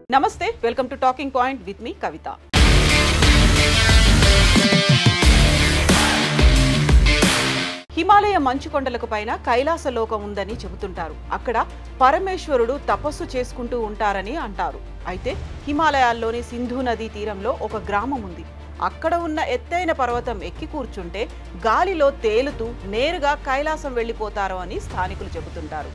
నమస్తే welcome to talking point with మీ కవిత హిమాలయ మంచు కొండలకు పైన కైలాస లోకం ఉందని చెబుతుంటారు అక్కడ పరమేశ్వరుడు తపస్సు చేసుకుంటూ ఉంటారని అంటారు అయితే హిమాలయాల్లోని సింధు నదీ తీరంలో ఒక గ్రామం ఉంది అక్కడ ఉన్న ఎత్తైన పర్వతం ఎక్కి కూర్చుంటే గాలిలో తేలుతూ నేరుగా కైలాసం వెళ్ళిపోతారు అని స్థానికులు చెబుతుంటారు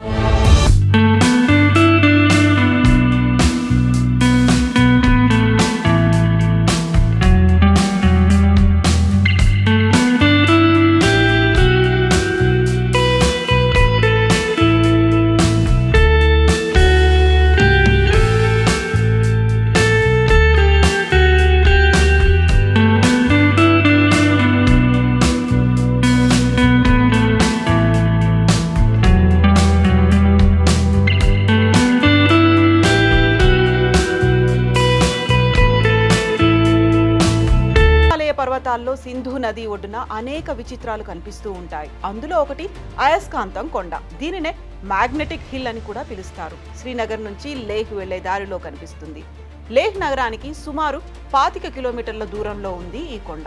హిమాలయ పర్వతాల్లో సింధు నది ఒడ్డున అనేక విచిత్రాలు కనిపిస్తూ ఉంటాయి అందులో ఒకటి అయస్కాంతం కొండ దీనినే మ్యాగ్నెటిక్ హిల్ అని కూడా పిలుస్తారు శ్రీనగర్ నుంచి లేహ్ వెళ్లే దారిలో కనిపిస్తుంది లేహ్ నగరానికి సుమారు పాతిక కిలోమీటర్ల దూరంలో ఉంది ఈ కొండ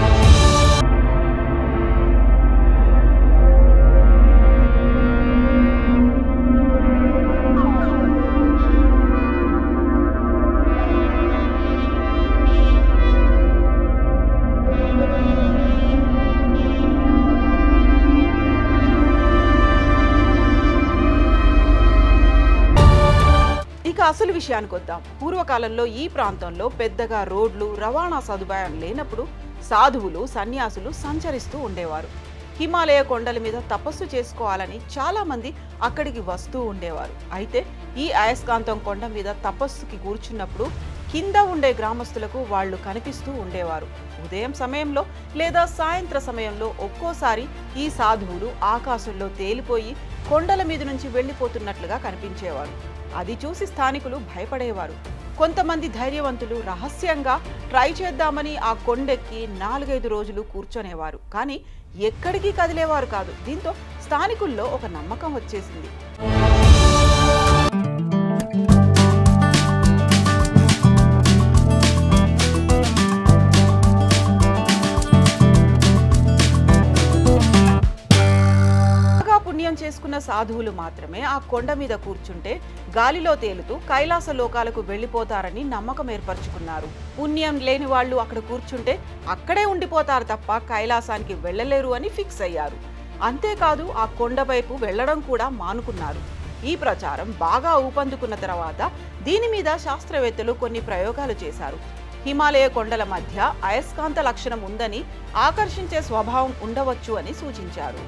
ఇక అసలు విషయానికి వద్దాం పూర్వకాలంలో ఈ ప్రాంతంలో పెద్దగా రోడ్లు రవాణా సదుపాయం లేనప్పుడు సాధువులు సన్యాసులు సంచరిస్తూ ఉండేవారు హిమాలయ కొండల మీద తపస్సు చేసుకోవాలని చాలా మంది అక్కడికి వస్తూ ఉండేవారు అయితే ఈ అయస్కాంతం కొండ మీద తపస్సుకి కూర్చున్నప్పుడు కింద ఉండే గ్రామస్తులకు వాళ్ళు కనిపిస్తూ ఉండేవారు ఉదయం సమయంలో లేదా సాయంత్ర సమయంలో ఒక్కోసారి ఈ సాధువులు ఆకాశంలో తేలిపోయి కొండల మీద నుంచి వెళ్ళిపోతున్నట్లుగా కనిపించేవారు అది చూసి స్థానికులు భయపడేవారు కొంతమంది ధైర్యవంతులు రహస్యంగా ట్రై చేద్దామని ఆ కొండెక్కి నాలుగైదు రోజులు కూర్చొనేవారు కానీ ఎక్కడికి కదిలేవారు కాదు దీంతో స్థానికుల్లో ఒక నమ్మకం వచ్చేసింది బాగా పుణ్యం చేసుకున్న సాధువులు మాత్రమే ఆ కొండ మీద కూర్చుంటే గాలిలో తేలుతూ కైలాస లోకాలకు వెళ్ళిపోతారని నమ్మకం ఏర్పరచుకున్నారు పుణ్యం లేని వాళ్ళు అక్కడ కూర్చుంటే అక్కడే ఉండిపోతారు తప్ప కైలాసానికి వెళ్ళలేరు అని ఫిక్స్ అయ్యారు అంతేకాదు ఆ కొండ వైపు వెళ్ళడం కూడా మానుకున్నారు ఈ ప్రచారం బాగా ఊపందుకున్న తర్వాత దీని మీద శాస్త్రవేత్తలు కొన్ని ప్రయోగాలు చేశారు హిమాలయ కొండల మధ్య అయస్కాంత లక్షణం ఉందని ఆకర్షించే స్వభావం ఉండవచ్చు అని సూచించారు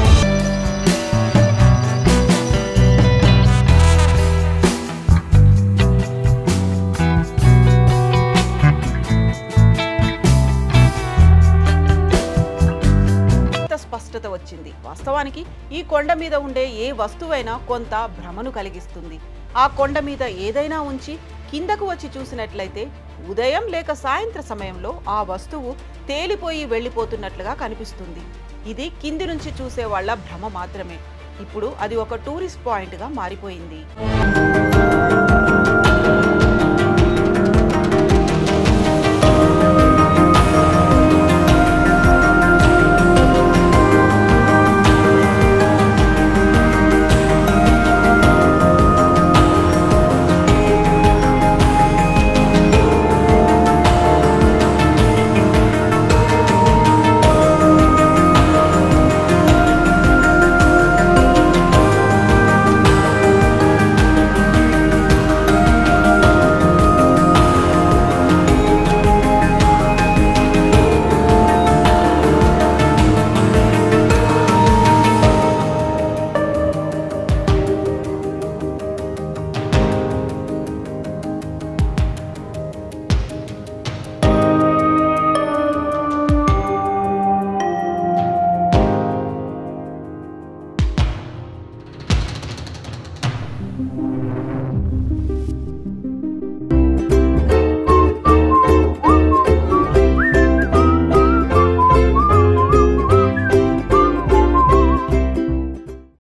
కొంత స్పష్టత వచ్చింది వాస్తవానికి ఈ కొండ మీద ఉండే ఏ వస్తువైనా కొంత భ్రమను కలిగిస్తుంది ఆ కొండ మీద ఏదైనా ఉంచి కిందకు వచ్చి చూసినట్లయితే ఉదయం లేక సాయంత్ర సమయంలో ఆ వస్తువు తేలిపోయి వెళ్ళిపోతున్నట్లుగా కనిపిస్తుంది ఇది కింది నుంచి చూసే వాళ్ళ భ్రమ మాత్రమే ఇప్పుడు అది ఒక టూరిస్ట్ పాయింట్గా మారిపోయింది